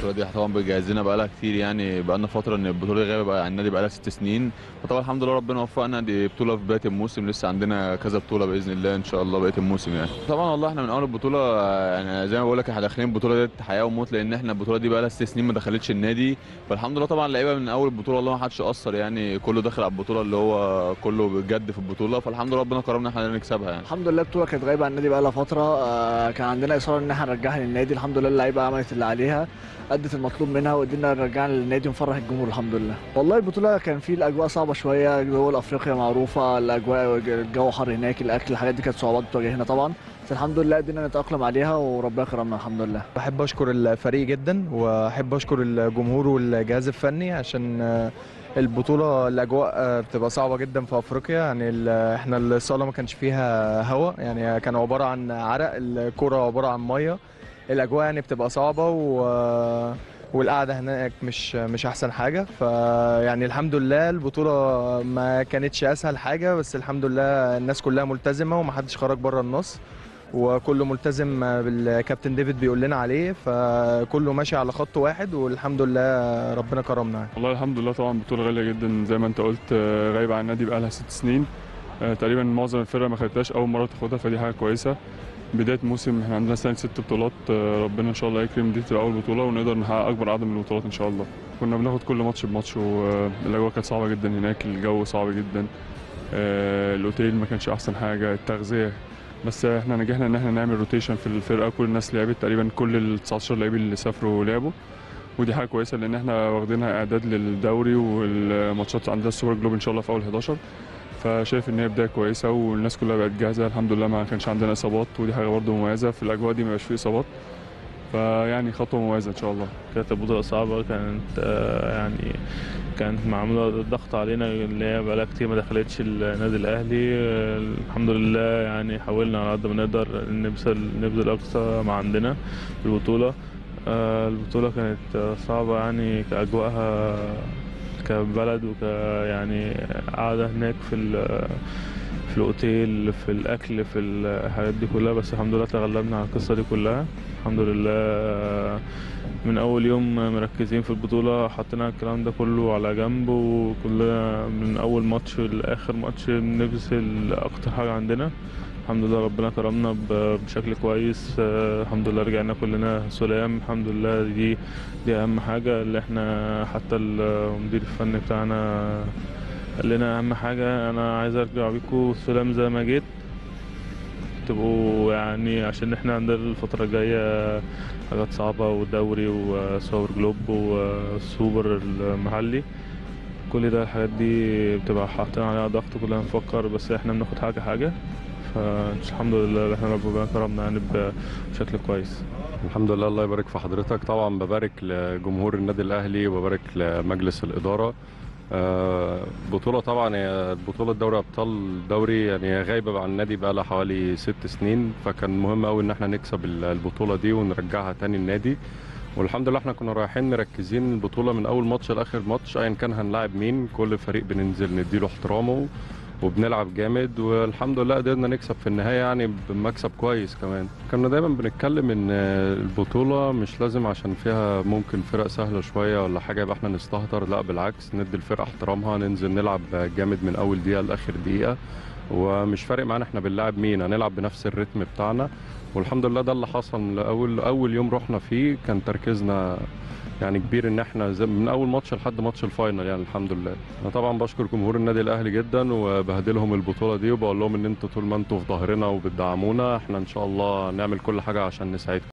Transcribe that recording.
البطوله دي طبعا بيجهزنا بقالها كتير يعني بقالنا فتره ان البطوله دي غايبه بقى عن النادي بقالها ست سنين وطبعا الحمد لله ربنا وفقنا دي بطوله في بدايه الموسم لسه عندنا كذا بطوله باذن الله ان شاء الله بقيه الموسم يعني طبعا والله احنا من اول البطوله يعني زي ما بقول لك احنا داخلين البطوله دي حياه وموت لان احنا البطوله دي بقالها ست سنين ما دخلتش النادي فالحمد لله طبعا اللعيبه من اول البطوله والله ما حدش قصر يعني كله داخل على البطوله اللي هو كله بجد في البطوله فالحمد لله ربنا كرمنا احنا نكسبها يعني الحمد لله البطوله كانت غايبه عن النادي بقى لها فتره آه، كان عندنا اصرار ان احنا نرجعها للنادي الحمد لله اللعيبه عملت اللي عليها ادت المطلوب منها وقدرنا نرجعها للنادي ونفرح الجمهور الحمد لله والله البطوله كان في الاجواء صعبه شويه دول افريقيا معروفه الاجواء الجو حر هناك الاكل الحاجات دي كانت صعوبات بتواجهنا طبعا بس الحمد لله قدرنا نتاقلم عليها وربنا كرمنا الحمد لله بحب اشكر الفريق جدا واحب اشكر الجمهور والجهاز الفني عشان آه، البطوله الاجواء آه، بتبقى صعبه جدا في افريقيا يعني ال- احنا الصاله ما كانش فيها هواء يعني كان عباره عن عرق الكره عباره عن ميه الاجواء يعني بتبقى صعبه و والقعده هناك مش مش احسن حاجه فيعني الحمد لله البطوله ما كانتش اسهل حاجه بس الحمد لله الناس كلها ملتزمه ومحدش خرج بره النص وكله ملتزم بالكابتن ديفيد بيقول لنا عليه فكله ماشي على خط واحد والحمد لله ربنا كرمنا يعني. والله الحمد لله طبعا بطولة غالية جدا زي ما انت قلت آه، غايبة عن النادي بقالها ست سنين آه، تقريبا معظم الفرق ما خدتهاش أول مرة تاخدها فدي حاجة كويسة بداية موسم احنا عندنا سنة ست بطولات آه، ربنا إن شاء الله يكرم دي تبقى أول بطولة ونقدر نحقق أكبر عدد من البطولات إن شاء الله كنا بناخد كل ماتش بماتش والأجواء كانت صعبة جدا هناك الجو صعب جدا آه، الأوتيل ما كانش أحسن حاجة التغذية بس احنا نجحنا ان احنا نعمل روتيشن في الفرقه كل الناس لعبت تقريبا كل ال 19 لعيب اللي سافروا لعبوا ودي حاجه كويسه لان احنا واخدينها اعداد للدوري والماتشات عندنا السوبر جلوب ان شاء الله في اول 11 فشايف ان هي بدايه كويسه والناس كلها بقت جاهزه الحمد لله ما كانش عندنا اصابات ودي حاجه برده مميزه في الاجواء دي ما يبقاش فيه اصابات فيعني خطوه مميزه ان شاء الله كانت البطولة صعبة كانت آه، يعني كانت معمولة ضغط علينا اللي هي بقالها كتير ما دخلتش النادي الأهلي آه، الحمد لله يعني حاولنا على قد ما نقدر نبذل نبذل أقصى ما عندنا في البطولة آه، البطولة كانت آه، صعبة يعني كأجواءها كبلد وك يعني قعدة هناك في ال- في الأوتيل في الأكل في الحاجات دي كلها بس الحمد لله تغلبنا على القصة دي كلها الحمد لله آه، من اول يوم مركزين في البطوله حطينا الكلام ده كله على جنب وكلنا من اول ماتش لاخر ماتش بنبذل اكتر حاجه عندنا الحمد لله ربنا كرمنا ب- بشكل كويس آه، الحمد لله رجعنا كلنا سلام الحمد لله دي دي اهم حاجه اللي احنا حتى المدير الفني بتاعنا قال لنا اهم حاجه انا عايز ارجع بيكم سلام زي ما جيت تبقوا يعني عشان احنا عندنا الفترة الجاية حاجات صعبة ودوري وسوبر جلوب والسوبر المحلي كل ده الحاجات دي بتبقى حاطين عليها ضغط كلنا نفكر بس احنا بناخد حاجة حاجة فالحمد لله احنا ربنا كرمنا يعني بشكل كويس الحمد لله الله يبارك في حضرتك طبعا ببارك لجمهور النادي الاهلي وببارك لمجلس الاداره آه، بطوله طبعا هي بطوله دوري ابطال دوري يعني هي غايبه عن النادي بقى لها حوالي ست سنين فكان مهم قوي ان احنا نكسب ال- البطوله دي ونرجعها تاني النادي والحمد لله احنا كنا رايحين مركزين البطوله من اول ماتش لاخر ماتش ايا كان هنلاعب مين كل فريق بننزل نديله احترامه وبنلعب جامد والحمد لله قدرنا نكسب في النهايه يعني بمكسب كويس كمان كنا دايما بنتكلم ان البطوله مش لازم عشان فيها ممكن فرق سهله شويه ولا حاجه يبقى احنا نستهتر لا بالعكس ندي الفرقه احترامها ننزل نلعب جامد من اول دقيقه لاخر دقيقه ومش فارق معانا احنا بنلعب مين هنلعب بنفس الريتم بتاعنا والحمد لله ده اللي حصل من اول اول يوم رحنا فيه كان تركيزنا يعني كبير ان احنا زي من اول ماتش لحد ماتش الفاينل يعني الحمد لله انا طبعا بشكر جمهور النادي الاهلي جدا وبهدلهم البطوله دي وبقول لهم ان انتوا طول ما انتوا في ظهرنا وبتدعمونا احنا ان شاء الله نعمل كل حاجه عشان نساعدكم